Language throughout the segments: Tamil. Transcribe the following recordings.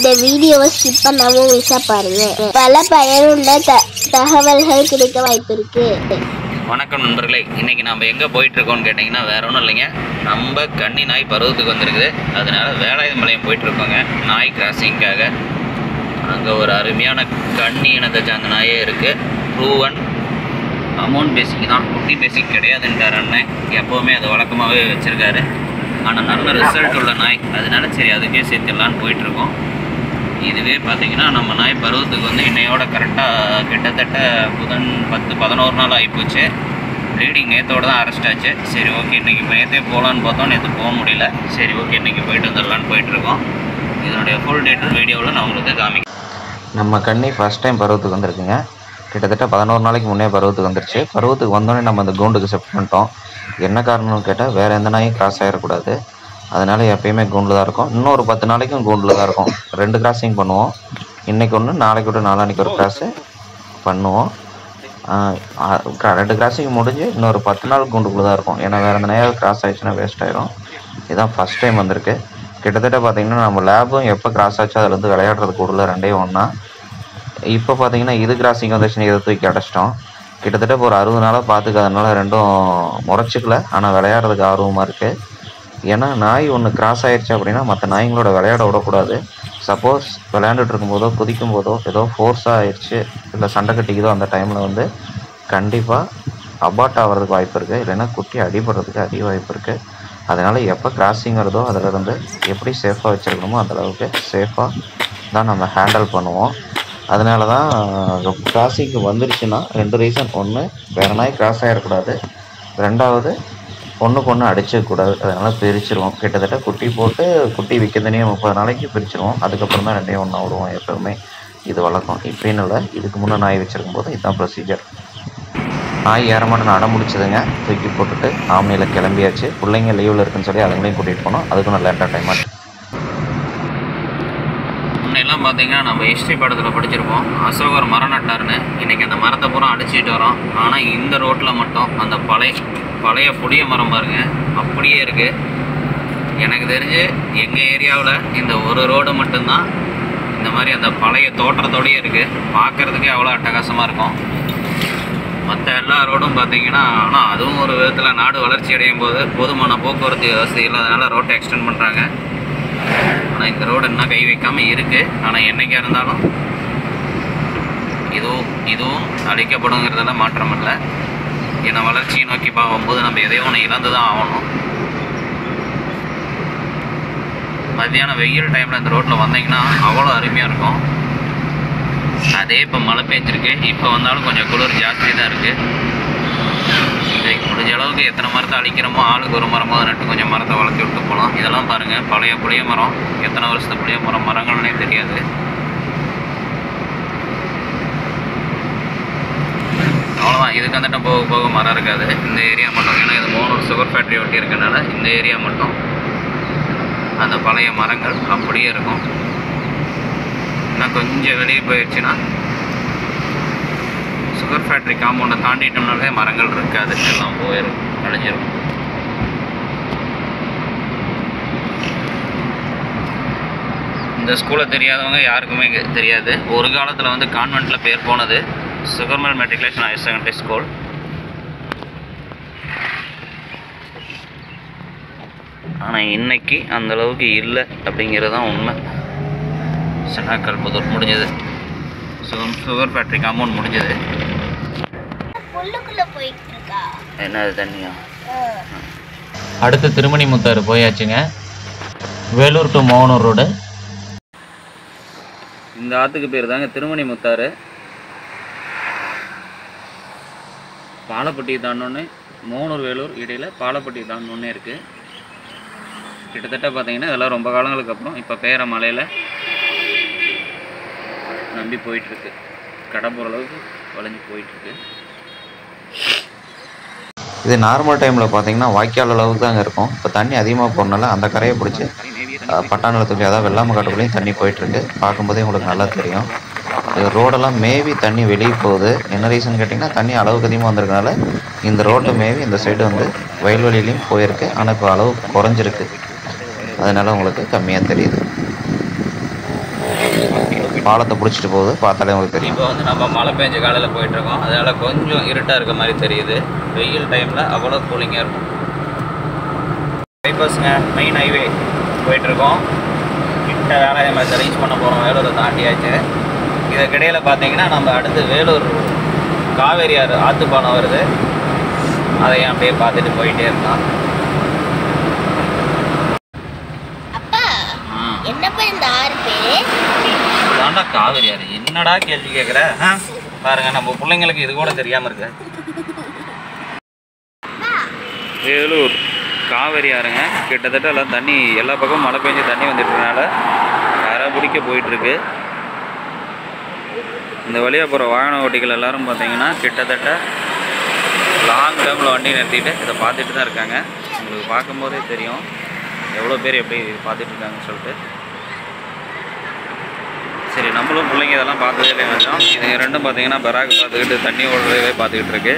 இந்த வீடியோவை ஸ்கிப் பண்ணாம முழுசா பாருங்க பல பயனுள்ள த தகவல்கள் கிடைக்க வாய்ப்பு இருக்கு வணக்கம் நண்பர்களே இன்றைக்கி நம்ம எங்கே போயிட்டுருக்கோம்னு கேட்டிங்கன்னா வேற ஒன்றும் இல்லைங்க நம்ம கன்னி நாய் பருவத்துக்கு வந்திருக்குது அதனால வேலாயுதம்பாளையம் போயிட்டுருக்கோங்க நாய் கிராசிங்காக அங்கே ஒரு அருமையான கன்னி இனத்தை சார்ந்த நாயே இருக்குது ப்ரூவன் அமௌண்ட் பேசிக் தான் குட்டி பேசிக் கிடையாதுன்றார் அண்ணன் எப்போவுமே அதை வழக்கமாகவே வச்சுருக்காரு ஆனால் நல்ல ரிசல்ட் உள்ள நாய் அதனால சரி அதுக்கே சேர்த்துடலான்னு போயிட்டுருக்கோம் இதுவே பார்த்தீங்கன்னா நம்ம நாய் பருவத்துக்கு வந்து இன்னையோட கரெக்டாக கிட்டத்தட்ட புதன் பத்து பதினோரு நாள் ஆகிப்போச்சு ப்ளீடிங் நேற்றோட தான் அரெஸ்ட் ஆச்சு சரி ஓகே இன்றைக்கி நேற்றே போகலான்னு பார்த்தோம் நேற்று போக முடியல சரி ஓகே இன்றைக்கி போயிட்டு வந்துடலான்னு போயிட்டுருக்கோம் இதனுடைய ஃபுல் டீட்டெயில் வீடியோவில் நான் உங்களுக்கு காமிக்கிறேன் நம்ம கண்ணி ஃபஸ்ட் டைம் பருவத்துக்கு வந்திருக்குங்க கிட்டத்தட்ட பதினோரு நாளைக்கு முன்னே பருவத்துக்கு வந்துருச்சு பருவத்துக்கு வந்தோடனே நம்ம அந்த கூண்டுக்கு ஷிஃப்ட் பண்ணிட்டோம் என்ன காரணம்னு கேட்டால் வேறு எந்த நாயும் கிராஸ் ஆகிடக்கூடாது அதனால எப்பயுமே கூண்டில் தான் இருக்கும் இன்னொரு பத்து நாளைக்கும் கூண்டில் தான் இருக்கும் ரெண்டு கிராசிங் பண்ணுவோம் இன்றைக்கி ஒன்று நாளைக்கு விட்டு நாளான்னைக்கு ஒரு கிராஸு பண்ணுவோம் ஆஹ் ஆ- க- ரெண்டு கிராசிங் முடிஞ்சு இன்னொரு பத்து நாள் கூண்டுக்குள்ளே தான் இருக்கும் ஏன்னா வேறு எந்த நாயாவது கிராஸ் ஆயிடுச்சுன்னா வேஸ்ட் ஆயிரும் இதுதான் ஃபஸ்ட் டைம் வந்திருக்கு கிட்டத்தட்ட பார்த்தீங்கன்னா நம்ம லேபும் எப்போ கிராஸ் ஆச்சோ அதில் வந்து விளையாடுறது கூடல ரெண்டையும் ஒன்றா இப்போ பார்த்தீங்கன்னா இது கிராசிங் வந்துச்சுன்னு இதை தூக்கி அடைச்சிட்டோம் கிட்டத்தட்ட இப்போ ஒரு அறுபது நாளாக பார்த்துக்காதனால ரெண்டும் முறைச்சிக்கல ஆனால் விளையாடுறதுக்கு ஆர்வமாக இருக்குது ஏன்னா நாய் ஒன்று கிராஸ் ஆயிடுச்சு அப்படின்னா மற்ற நாய்ங்களோட விளையாட விடக்கூடாது சப்போஸ் விளையாண்டுட்டு இருக்கும்போதோ குதிக்கும் போதோ ஏதோ ஃபோர்ஸாக ஆயிடுச்சு இல்லை சண்டை கட்டிக்குதோ அந்த டைமில் வந்து கண்டிப்பாக அபார்ட் ஆகிறதுக்கு வாய்ப்பு இருக்குது இல்லைன்னா குட்டி அடிபடுறதுக்கு அதிக வாய்ப்பு இருக்குது அதனால் எப்போ கிராசிங் வருதோ அதில் இருந்து எப்படி சேஃபாக வச்சுருக்கணுமோ அந்த அளவுக்கு சேஃபாக தான் நம்ம ஹேண்டில் பண்ணுவோம் அதனால தான் கிராசிங்க்கு வந்துருச்சுன்னா ரெண்டு ரீசன் ஒன்று வேறு நாய் கிராஸ் ஆகிடக்கூடாது ரெண்டாவது ஒன்றுக்கு ஒன்று அடிச்சிடக்கூடாது அதனால் பிரிச்சிருவோம் கிட்டத்தட்ட குட்டி போட்டு குட்டி விற்கிறதுனே முப்பது நாளைக்கு பிரிச்சிருவோம் அதுக்கப்புறம் தான் ரெண்டையும் ஒன்றா விடுவோம் எப்போவுமே இது வழக்கம் இப்படின்னு இல்லை இதுக்கு முன்னே நாய் வச்சிருக்கும் போது இதுதான் ப்ரொசீஜர் நாய் ஏறமாட்ட அடம் முடிச்சதுங்க தூக்கி போட்டுட்டு ஆம்னியில் கிளம்பியாச்சு பிள்ளைங்க லீவில் இருக்குன்னு சொல்லி அதுங்களையும் கூட்டிகிட்டு போனோம் அதுக்கும் நல்ல என்டர்டைன்மெண்ட் முன்னெல்லாம் பார்த்தீங்கன்னா நம்ம ஹிஸ்ட்ரி படத்தில் படிச்சிருப்போம் அசோகர் மரம் நட்டாருன்னு இன்றைக்கி அந்த மரத்தை பூரா அடிச்சிட்டு வரோம் ஆனால் இந்த ரோட்டில் மட்டும் அந்த பழைய பழைய புளிய மரம் பாருங்க அப்படியே இருக்குது எனக்கு தெரிஞ்சு எங்கள் ஏரியாவில் இந்த ஒரு ரோடு மட்டும்தான் இந்த மாதிரி அந்த பழைய தோற்றத்தோடயே இருக்குது பார்க்குறதுக்கே அவ்வளோ அட்டகாசமாக இருக்கும் மற்ற எல்லா ரோடும் பார்த்தீங்கன்னா ஆனால் அதுவும் ஒரு விதத்தில் நாடு வளர்ச்சி அடையும் போது போதுமான போக்குவரத்து வசதி இல்லாதனால ரோட்டை எக்ஸ்டெண்ட் பண்ணுறாங்க ஆனால் இந்த ரோடு இன்னும் கை வைக்காமல் இருக்குது ஆனால் என்னைக்கா இருந்தாலும் இதுவும் இதுவும் அழிக்கப்படுங்கிறதுல மாற்றம் இல்லை ஏன்னா வளர்ச்சியை நோக்கி பார்க்கும்போது நம்ம எதையோ ஒன்று இழந்து தான் ஆகணும் மத்தியானம் வெயில் டைமில் இந்த ரோட்டில் வந்தீங்கன்னா அவ்வளோ அருமையாக இருக்கும் அதே இப்போ மழை பெஞ்சிருக்கு இப்போ வந்தாலும் கொஞ்சம் குளிர் ஜாஸ்தி தான் இருக்குது முடிஞ்ச அளவுக்கு எத்தனை மரத்தை அழிக்கிறோமோ ஆளுக்கு ஒரு மரமாவது நட்டு கொஞ்சம் மரத்தை வளர்த்தி விட்டு போகலாம் இதெல்லாம் பாருங்கள் பழைய புளிய மரம் எத்தனை வருஷத்து புளிய மரம் மரங்கள்னே தெரியாது அவ்வளோதான் இதுக்கு வந்துட்டு போக போக மரம் இருக்காது இந்த ஏரியா மட்டும் ஏன்னா இது மூணு சுகர் ஃபேக்ட்ரி ஒட்டி இருக்கனால இந்த ஏரியா மட்டும் அந்த பழைய மரங்கள் அப்படியே இருக்கும் இன்னும் கொஞ்சம் வெளியே போயிடுச்சுன்னா சுகர் ஃபேக்ட்ரி காம்பவுண்டை தாண்டிட்டோம்னாலே மரங்கள் இருக்காது எல்லாம் போயிடும் அழிஞ்சிரும் இந்த ஸ்கூலை தெரியாதவங்க யாருக்குமே இங்க தெரியாது ஒரு காலத்தில் வந்து கான்வெண்ட்டில் பேர் போனது சுகர்மல் மெட்ரிகுலேஷன் ஹையர் செகண்டரி ஸ்கூல் ஆனால் இன்னைக்கு அந்த அளவுக்கு இல்லை அப்படிங்கிறது தான் உண்மை சென்னாக்கல் புதூர் முடிஞ்சது சுகர் சுகர் ஃபேக்ட்ரி காம்பவுண்ட் முடிஞ்சது உள்ளுக்குள்ள போயிட்டு இருக்கா என்னது தண்ணியா அடுத்து திருமணி முத்தாறு போயாச்சுங்க வேலூர் டு மோகனூர் ரோடு இந்த ஆற்றுக்கு பேர் தாங்க திருமணி முத்தாறு பாலப்பட்டி தாண்டோன்னே மோனூர் வேலூர் இடையில் பாலப்பட்டி தாண்டோன்னே இருக்குது கிட்டத்தட்ட பார்த்தீங்கன்னா இதெல்லாம் ரொம்ப காலங்களுக்கு அப்புறம் இப்போ பேர மலையில் நம்பி போயிட்டுருக்கு கடை போகிற அளவுக்கு வளைஞ்சு போயிட்டுருக்கு இது நார்மல் டைமில் பார்த்தீங்கன்னா வாய்க்கால் அளவுக்கு தாங்க இருக்கும் இப்போ தண்ணி அதிகமாக போகிறனால அந்த கரையை பிடிச்சி பட்டாநிலத்துக்கு அதாவது வெள்ளாமை காட்டுக்குள்ளேயும் தண்ணி போயிட்டுருக்கு பார்க்கும்போதே உங்களுக்கு நல்லா தெரியும் இது ரோடெல்லாம் மேவி தண்ணி வெளியே போகுது என்ன ரீசன் கேட்டிங்கன்னா தண்ணி அளவுக்கு அதிகமாக வந்திருக்கனால இந்த ரோட்டை மேவி இந்த சைடு வந்து வயல்வெளியிலையும் போயிருக்கு ஆனால் இப்போ அளவு குறைஞ்சிருக்கு அதனால உங்களுக்கு கம்மியாக தெரியுது பாலத்தை பிடிச்சிட்டு போகுது பார்த்தாலே உங்களுக்கு தெரியும் இப்போ வந்து நம்ம மழை பெஞ்ச காலையில் போயிட்டுருக்கோம் அதனால் கொஞ்சம் இருட்டாக இருக்க மாதிரி தெரியுது வெயில் டைமில் அவ்வளோ கூலிங்காக இருக்கும் பைபாஸுங்க மெயின் ஹைவே போயிட்டுருக்கோம் கிட்ட வேலை மாதிரி ரீச் பண்ண போகிறோம் வேலூரை தாண்டியாச்சு இதுக்கிடையில் பார்த்தீங்கன்னா நம்ம அடுத்து வேலூர் காவேரி ஆறு ஆற்றுப்பாலம் வருது அதையும் அப்படியே பார்த்துட்டு போயிட்டே இருக்கலாம் அப்பா ஆ என்னப்பா இந்த ஆறு பேரு தாண்டா காவேரி ஆறு என்னடா கேள்வி கேட்குற ஆ பாருங்க நம்ம பிள்ளைங்களுக்கு இது கூட தெரியாமல் இருக்கு வேலூர் காவேரி ஆறுங்க கிட்டத்தட்ட எல்லாம் தண்ணி எல்லா பக்கமும் மழை பெஞ்சு தண்ணி வந்துட்டதுனால கரை பிடிக்க போயிட்டுருக்கு இந்த வழியாக போகிற வாகன ஓட்டிகள் எல்லாரும் பார்த்தீங்கன்னா கிட்டத்தட்ட லாங் டேர்மில் வண்டி நிறுத்திட்டு இதை பார்த்துட்டு தான் இருக்காங்க உங்களுக்கு பார்க்கும்போதே தெரியும் எவ்வளோ பேர் எப்படி பார்த்துட்டு இருக்காங்கன்னு சொல்லிட்டு சரி நம்மளும் பிள்ளைங்க இதெல்லாம் பார்த்ததே இல்லை கொஞ்சம் இது ரெண்டும் பார்த்தீங்கன்னா பராக் பார்த்துக்கிட்டு தண்ணி ஓடுறதே பார்த்துக்கிட்டு இருக்கு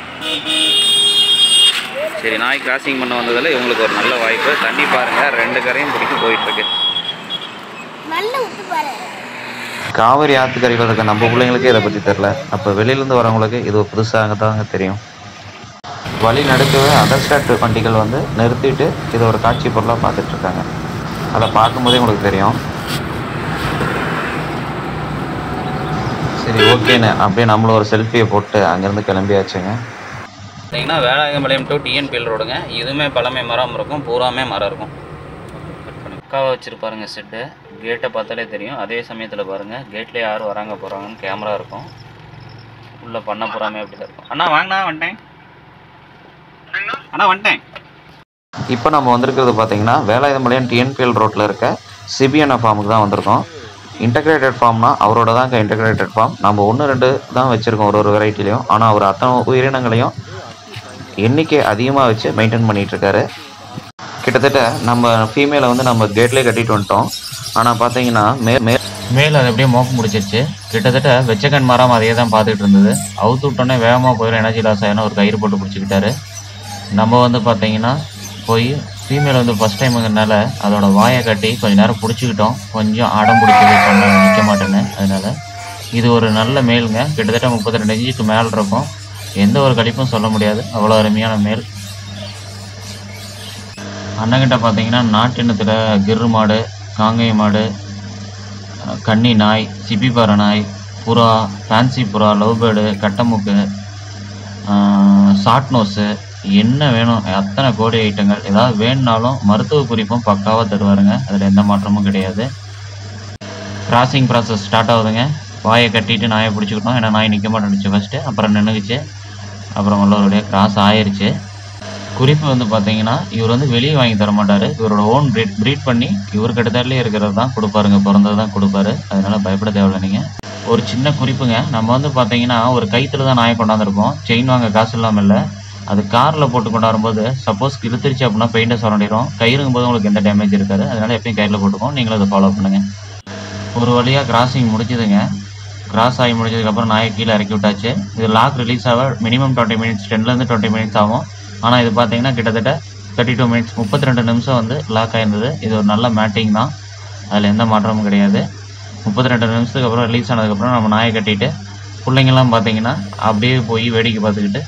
சரி நாய் கிராசிங் பண்ண வந்ததில் இவங்களுக்கு ஒரு நல்ல வாய்ப்பு தண்ணி பாருங்கள் ரெண்டு கரையும் பிடிக்க போயிட்டுருக்கு நல்ல விட்டு பாரு காவிரி ஆற்றுக்கரையில் இருக்க நம்ம பிள்ளைங்களுக்கே இதை பற்றி தெரில அப்போ வெளியிலேருந்து வரவங்களுக்கு இது புதுசாக தாங்க தெரியும் வழி நடுக்கவே அதர் ஸ்டாட் வண்டிகள் வந்து நிறுத்திட்டு இது ஒரு காட்சி பொருளாக பார்த்துட்டு இருக்காங்க அதை பார்க்கும்போதே உங்களுக்கு தெரியும் சரி ஓகேண்ணே அப்படியே நம்மளும் ஒரு செல்ஃபியை போட்டு அங்கேருந்து கிளம்பியாச்சுங்க பார்த்தீங்கன்னா வேளாங்கம்பாளையம் டு டிஎன்பிஎல் ரோடுங்க இதுவுமே பழமை மரம் இருக்கும் பூராமே மரம் இருக்கும் பக்காவாக வச்சுருப்பாருங்க செட்டு கேட்டை பார்த்தாலே தெரியும் அதே சமயத்தில் பாருங்கள் கேட்லேயே யார் வராங்க போகிறாங்கன்னு கேமரா இருக்கும் உள்ளே பண்ண பூராமே அப்படி தான் இருக்கும் அண்ணா வாங்கண்ணா வந்துட்டேன் அண்ணா வந்துட்டேன் இப்போ நம்ம வந்திருக்கிறது பார்த்தீங்கன்னா வேலாயுதம்பாளையம் டிஎன்பிஎல் ரோட்டில் இருக்க சிபிஎன்எ ஃபார்முக்கு தான் வந்திருக்கோம் இன்டகிரேட்டட் ஃபார்ம்னா அவரோட தாங்க இன்டகிரேட்டட் ஃபார்ம் நம்ம ஒன்று ரெண்டு தான் வச்சுருக்கோம் ஒரு ஒரு வெரைட்டிலையும் ஆனால் அவர் அத்தனை உயிரினங்களையும் எண்ணிக்கை அதிகமாக வச்சு மெயின்டைன் பண்ணிகிட்டு இருக்காரு கிட்டத்தட்ட நம்ம ஃபீமேலை வந்து நம்ம கேட்லேயே கட்டிட்டு வந்துட்டோம் ஆனால் பார்த்தீங்கன்னா மே மே மேல் அது அப்படியே மோப்பம் முடிச்சிருச்சு கிட்டத்தட்ட வெச்சக்கண் மரம் அதையே தான் பார்த்துட்டு இருந்தது அவுத்து விட்டோன்னே வேகமாக போயிடும் எனர்ஜி லாஸ் ஆகினா ஒரு கயிறு போட்டு பிடிச்சிக்கிட்டாரு நம்ம வந்து பார்த்தீங்கன்னா போய் ஃபீமேல் வந்து ஃபஸ்ட் டைமுங்கிறனால அதோட வாயை கட்டி கொஞ்ச நேரம் பிடிச்சிக்கிட்டோம் கொஞ்சம் அடம் பிடிச்சது சொன்ன நிற்க மாட்டேன்னு அதனால இது ஒரு நல்ல மேலுங்க கிட்டத்தட்ட முப்பத்தி ரெண்டு இன்ச்சுக்கு மேல் இருக்கும் எந்த ஒரு கழிப்பும் சொல்ல முடியாது அவ்வளோ அருமையான மேல் அண்ணங்கிட்ட பார்த்தீங்கன்னா நாட்டினத்தில் கிரு மாடு காங்கேய மாடு அஹ் கன்னி நாய் சிப்பிப்பாறை நாய் புறா ஃபேன்சி புறா லவ் பேர்டு கட்டமுக்கு ஷார்ட் நோஸு என்ன வேணும் அத்தனை கோடி ஐட்டங்கள் ஏதாவது வேணுனாலும் மருத்துவ குறிப்பும் பக்காவாக தருவாருங்க அதில் எந்த மாற்றமும் கிடையாது கிராசிங் ப்ராசஸ் ஸ்டார்ட் ஆகுதுங்க வாயை கட்டிட்டு நாயை பிடிச்சிக்கிட்டோம் ஏன்னா நாய் நிற்க மாட்டேனுச்சு ஃபஸ்ட்டு அப்புறம் நின்றுக்குச்சு அப்புறம் நல்லபடியாக கிராஸ் ஆயிருச்சு குறிப்பு வந்து பார்த்தீங்கன்னா இவர் வந்து வெளியே வாங்கி தர மாட்டார் இவரோட ஓன் ப்ரீட் ப்ரீட் பண்ணி இவர் கிட்டத்தட்டலே இருக்கிறது தான் கொடுப்பாருங்க பிறந்தது தான் கொடுப்பாரு அதனால பயப்பட தேவையில்ல நீங்கள் ஒரு சின்ன குறிப்புங்க நம்ம வந்து பார்த்தீங்கன்னா ஒரு கைத்துல தான் நாயை கொண்டாந்துருப்போம் செயின் வாங்க காசு இல்லாமல் இல்லை அது காரில் போட்டு கொண்டாடும்போது சப்போஸ் இழுத்துருச்சு அப்படின்னா பெயிண்டை சுரண்டிடும் கயிறுங்கும் போது உங்களுக்கு எந்த டேமேஜ் இருக்காது அதனால எப்பயும் கயிறில் போட்டுக்கோம் நீங்களும் அதை ஃபாலோ பண்ணுங்கள் ஒரு வழியாக கிராசிங் முடிஞ்சுதுங்க கிராஸ் ஆகி முடிஞ்சதுக்கப்புறம் நாயை கீழே இறக்கி விட்டாச்சு இது லாக் ரிலீஸ் ஆக மினிமம் டுவெண்ட்டி மினிட்ஸ் டென்லேருந்து டுவெண்ட்டி மினிட்ஸ் ஆகும் ஆனால் இது பார்த்தீங்கன்னா கிட்டத்தட்ட தேர்ட்டி டூ மினிட்ஸ் முப்பத்தி ரெண்டு நிமிஷம் வந்து லாக் ஆயிருந்தது இது ஒரு நல்ல மேட்டிங் தான் அதில் எந்த மாற்றமும் கிடையாது முப்பத்தி ரெண்டு நிமிஷத்துக்கு அப்புறம் ரிலீஸ் ஆனதுக்கப்புறம் நம்ம நாயை கட்டிட்டு பிள்ளைங்கள்லாம் பார்த்தீங்கன்னா அப்படியே போய் வேடிக்கை பார்த்துக்கிட்டு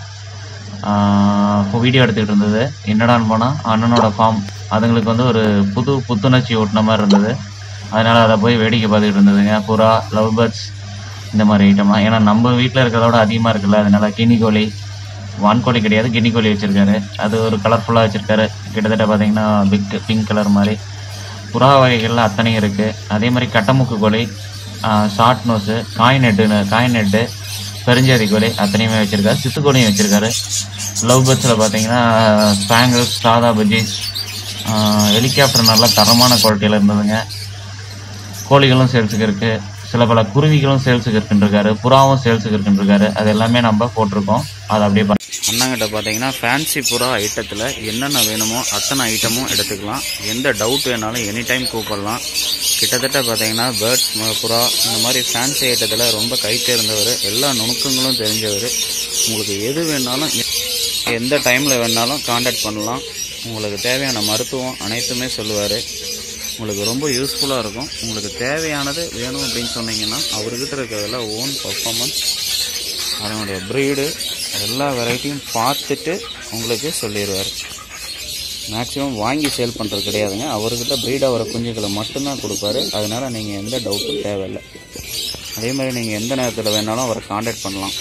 வீடியோ எடுத்துக்கிட்டு இருந்தது என்னடான்னு போனால் அண்ணனோட ஃபார்ம் அதுங்களுக்கு வந்து ஒரு புது புத்துணர்ச்சி ஊட்டின மாதிரி இருந்தது அதனால் அதை போய் வேடிக்கை பார்த்துக்கிட்டு இருந்ததுங்க புறா லவ் பேர்ட்ஸ் இந்த மாதிரி ஐட்டம்லாம் ஏன்னா நம்ம வீட்டில் இருக்கிறதோட அதிகமாக இருக்குல்ல அதனால கினி கோழி வான்கோழி கிடையாது கினி கோழி வச்சுருக்காரு அது ஒரு கலர்ஃபுல்லாக வச்சுருக்காரு கிட்டத்தட்ட பார்த்தீங்கன்னா பிக் பிங்க் கலர் மாதிரி புறா வகைகள்லாம் அத்தனையும் இருக்குது அதே மாதிரி கட்டமுக்கு கோழி ஷார்ட் நோஸு காய் நெட்டு காய் நெட்டு பெருஞ்சாதி கோழி அத்தனையுமே வச்சுருக்காரு சித்துக்கோழியும் வச்சுருக்காரு லவ் பேர்ட்ஸில் பார்த்தீங்கன்னா ஸ்பேங்கிள்ஸ் சாதா பஜ்ஜிஸ் ஹெலிகாப்டர் நல்லா தரமான குவாலிட்டியில் இருந்ததுங்க கோழிகளும் சேல்ஸுக்கு இருக்குது சில பல குருவிகளும் சேல்ஸுக்கு இருக்குன்றிருக்காரு புறாவும் சேல்ஸுக்கு இருக்குன்றிருக்காரு அது எல்லாமே நம்ம போட்டிருக்கோம் அதை அப்படியே பண்ண அண்ணங்கிட்ட பார்த்தீங்கன்னா ஃபேன்சி புறா ஐட்டத்தில் என்னென்ன வேணுமோ அத்தனை ஐட்டமும் எடுத்துக்கலாம் எந்த டவுட் வேணாலும் எனி டைம் கூப்பிடலாம் கிட்டத்தட்ட பார்த்தீங்கன்னா பேர்ட்ஸ் புறா இந்த மாதிரி ஃபேன்சி ஐட்டத்தில் ரொம்ப கை தேர்ந்தவர் எல்லா நுணுக்கங்களும் தெரிஞ்சவர் உங்களுக்கு எது வேணாலும் எந்த டைமில் வேணாலும் காண்டாக்ட் பண்ணலாம் உங்களுக்கு தேவையான மருத்துவம் அனைத்துமே சொல்லுவார் உங்களுக்கு ரொம்ப யூஸ்ஃபுல்லாக இருக்கும் உங்களுக்கு தேவையானது வேணும் அப்படின்னு சொன்னீங்கன்னா அவர்கிட்ட இருக்கிறதெல்லாம் ஓன் பர்ஃபார்மன்ஸ் அதனுடைய ப்ரீடு எல்லா வெரைட்டியும் பார்த்துட்டு உங்களுக்கு சொல்லிடுவார் மேக்ஸிமம் வாங்கி சேல் பண்ணுறது கிடையாதுங்க அவர்கிட்ட ப்ரீடாக வர குஞ்சுகளை மட்டும்தான் கொடுப்பாரு அதனால் நீங்கள் எந்த டவுட்டும் தேவையில்லை அதே மாதிரி நீங்கள் எந்த நேரத்தில் வேணாலும் அவரை காண்டாக்ட் பண்ணலாம்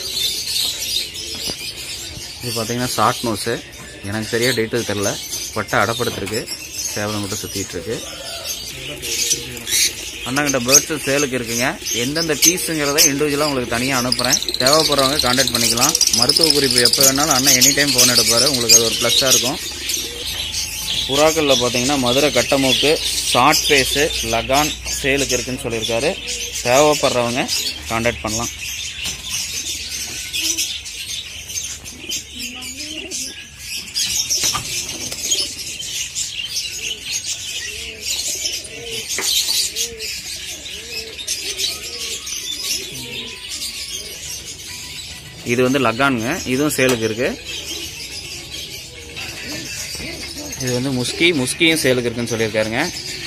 இது பார்த்தீங்கன்னா ஷார்ட் நோஸு எனக்கு சரியாக டீட்டெயில் தெரில பட்டை அடப்படுத்திருக்கு சேவலை மட்டும் சுற்றிட்டு இருக்கு அண்ணாங்கிட்ட பேர்ட்ஸு சேலுக்கு இருக்குங்க எந்தெந்த பீஸுங்கிறத இண்டிவிஜுவலாக உங்களுக்கு தனியாக அனுப்புகிறேன் தேவைப்படுறவங்க காண்டாக்ட் பண்ணிக்கலாம் மருத்துவ குறிப்பு எப்போ வேணாலும் அண்ணன் எனி டைம் ஃபோன் எடுப்பார் உங்களுக்கு அது ஒரு ப்ளஸ்ஸாக இருக்கும் புறாக்களில் பார்த்தீங்கன்னா மதுரை கட்டமூக்கு ஷார்ட் ஃபேஸு லகான் சேலுக்கு இருக்குன்னு சொல்லியிருக்காரு தேவைப்படுறவங்க காண்டாக்ட் பண்ணலாம் இது வந்து லக்கானுங்க இதுவும் சேலுக்கு இருக்கு இது வந்து முஸ்கி முஸ்கியும் சேலுக்கு இருக்குன்னு சொல்லியிருக்காருங்க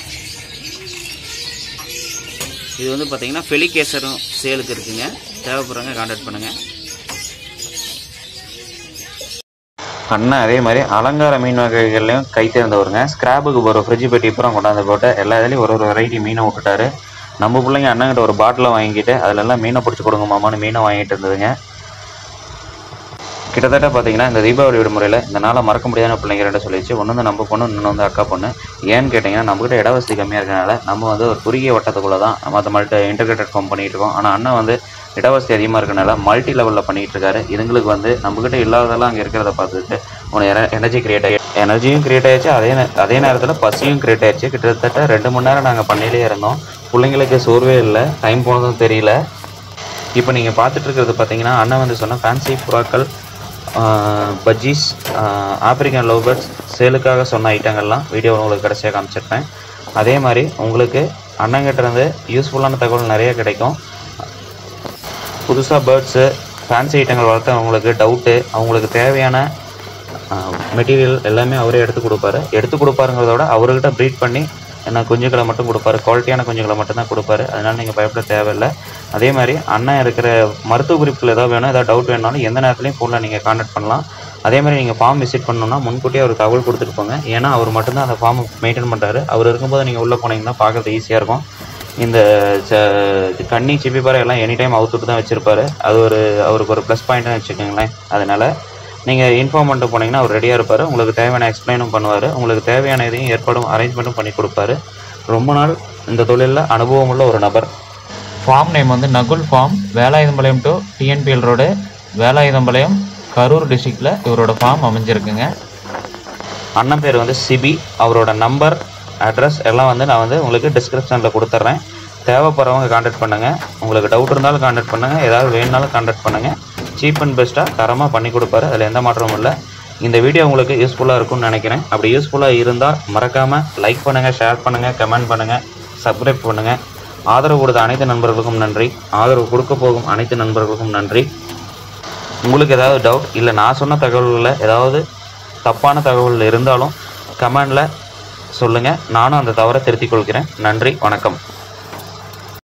இது வந்து பார்த்தீங்கன்னா ஃபெலிகேசரும் சேலுக்கு இருக்குங்க தேவைப்படுறவங்க காண்டாக்ட் பண்ணுங்க அண்ணன் அதே மாதிரி அலங்கார மீன் வகைகள்லையும் கை தேர்ந்தவருங்க ஸ்கிராப்புக்கு போகிற ஃப்ரிட்ஜ் பெட்டி அப்புறம் கொண்டாந்து போட்டு எல்லா இதுலேயும் ஒரு ஒரு வெரைட்டி மீனை விட்டுட்டாரு நம்ம பிள்ளைங்க அண்ணங்கிட்ட ஒரு பாட்டிலை வாங்கிட்டு அதுல எல்லாம் மீனை பிடிச்சி கொடுங்க மாமான்னு மீனை வாங்கிட்டு இருந்ததுங்க கிட்டத்தட்ட பார்த்தீங்கன்னா இந்த தீபாவளி விடுமுறையில் இந்த நாளை மறக்க முடியாத பிள்ளைங்க ரெண்டு சொல்லிச்சு ஒன்று வந்து நம்ம பொண்ணு இன்னொன்று வந்து அக்கா பொண்ணு ஏன்னு கேட்டிங்கன்னா நம்மகிட்ட இட வசதி கம்மியாக இருக்கனால நம்ம வந்து ஒரு குறுகிய வட்டத்துக்குள்ளே தான் மற்ற மல்டி இன்டகிரேட்டட் ஃபார்ம் பண்ணிகிட்டு இருக்கோம் ஆனால் அண்ணன் வந்து இடவசதி அதிகமாக இருக்கனால மல்டி லெவலில் பண்ணிகிட்டு இருக்காரு இதுங்களுக்கு வந்து நம்மக்கிட்ட இல்லாததெல்லாம் அங்கே இருக்கிறத பார்த்துட்டு உனக்கு எனர்ஜி கிரியேட் ஆகி எனர்ஜியும் கிரியேட் ஆயிடுச்சு அதே நே- அதே நேரத்தில் பசியும் கிரியேட் ஆயிடுச்சு கிட்டத்தட்ட ரெண்டு மணி நேரம் நாங்கள் பண்ணையிலே இருந்தோம் பிள்ளைங்களுக்கு சோர்வே இல்லை டைம் போனதும் தெரியல இப்போ நீங்கள் பார்த்துட்டு இருக்கிறது பார்த்தீங்கன்னா அண்ணன் வந்து சொன்ன ஃபேன்சி புறாக்கள் பஜ்ஜீஸ் ஆப்பிரிக்கன் லவ் பேர்ட்ஸ் சேலுக்காக சொன்ன ஐட்டங்கள்லாம் வீடியோ உங்களுக்கு கடைசியாக காமிச்சிருப்பேன் அதே மாதிரி உங்களுக்கு அண்ணங்கிட்ட இருந்து யூஸ்ஃபுல்லான தகவல் நிறைய கிடைக்கும் புதுசாக பேர்ட்ஸு ஃபேன்சி ஐட்டங்கள் வளர்த்தவங்களுக்கு டவுட்டு அவங்களுக்கு தேவையான மெட்டீரியல் எல்லாமே அவரே எடுத்து கொடுப்பாரு எடுத்து கொடுப்பாருங்கிறத விட அவர்கிட்ட ப்ரீட் பண்ணி என்ன குஞ்சுகளை மட்டும் கொடுப்பாரு குவாலிட்டியான குஞ்சுகளை மட்டும் தான் கொடுப்பாரு அதனால் நீங்கள் பயப்பட தேவையில்லை அதே மாதிரி அண்ணன் இருக்கிற மருத்துவ குறிப்புகள் ஏதாவது வேணும் ஏதாவது டவுட் வேணும்னாலும் எந்த நேரத்துலையும் ஃபோனில் நீங்கள் காண்டாக்ட் பண்ணலாம் அதே மாதிரி நீங்கள் ஃபார்ம் விசிட் பண்ணணும்னா முன்கூட்டியே ஒரு தகவல் கொடுத்துட்டு போங்க ஏன்னா அவர் மட்டும்தான் அந்த ஃபார்மை மெயின்டைன் பண்ணுறாரு அவர் இருக்கும்போது நீங்கள் உள்ளே போனீங்கன்னா பார்க்கறது ஈஸியாக இருக்கும் இந்த ச- இது கன்னி சிப்பிப்பாறை எல்லாம் எனி டைம் அவுத்துட்டு தான் வச்சுருப்பாரு அது ஒரு அவருக்கு ஒரு ப்ளஸ் பாயிண்ட்னு வச்சுக்கோங்களேன் அதனால் நீங்கள் இன்ஃபார்ம் பண்ணிட்டு போனீங்கன்னா அவர் ரெடியாக இருப்பார் உங்களுக்கு தேவையான எக்ஸ்பிளைனும் பண்ணுவார் உங்களுக்கு தேவையான இதையும் ஏற்பாடும் அரேஞ்ச்மெண்ட்டும் பண்ணி கொடுப்பாரு ரொம்ப நாள் இந்த தொழிலில் அனுபவம் உள்ள ஒரு நபர் ஃபார்ம் நேம் வந்து Nakul farm Velayuthampalayam to T N P L road Velayuthampalayam Karur டிஸ்ட்ரிக்டில் இவரோட ஃபார்ம் அமைஞ்சிருக்குங்க அண்ணன் பேர் வந்து சிபி அவரோட நம்பர் அட்ரஸ் எல்லாம் வந்து நான் வந்து உங்களுக்கு டிஸ்கிரிப்ஷனில் கொடுத்துட்றேன் தேவைப்படுறவங்க காண்டாக்ட் பண்ணுங்கள் உங்களுக்கு டவுட் இருந்தாலும் காண்டாக்ட் பண்ணுங்கள் ஏதாவது வேணுனாலும் காண்டாக்ட் பண்ணுங்கள் சீப் அண்ட் பெஸ்ட்டாக தரமாக பண்ணி கொடுப்பாரு அதில் எந்த மாற்றமும் இல்லை இந்த வீடியோ உங்களுக்கு யூஸ்ஃபுல்லாக இருக்கும்னு நினைக்கிறேன் அப்படி யூஸ்ஃபுல்லாக இருந்தால் மறக்காமல் லைக் பண்ணுங்கள் ஷேர் பண்ணுங்கள் கமெண்ட் பண்ணுங்கள் சப்ஸ்கிரைப் பண்ணுங்கள் ஆதரவு கொடுத்த அனைத்து நண்பர்களுக்கும் நன்றி ஆதரவு கொடுக்க போகும் அனைத்து நண்பர்களுக்கும் நன்றி உங்களுக்கு ஏதாவது டவுட் இல்லை நான் சொன்ன தகவல்களில் ஏதாவது தப்பான தகவல் இருந்தாலும் கமெண்டில் சொல்லுங்கள் நானும் அந்த தவறை திருத்திக் கொள்கிறேன் நன்றி வணக்கம்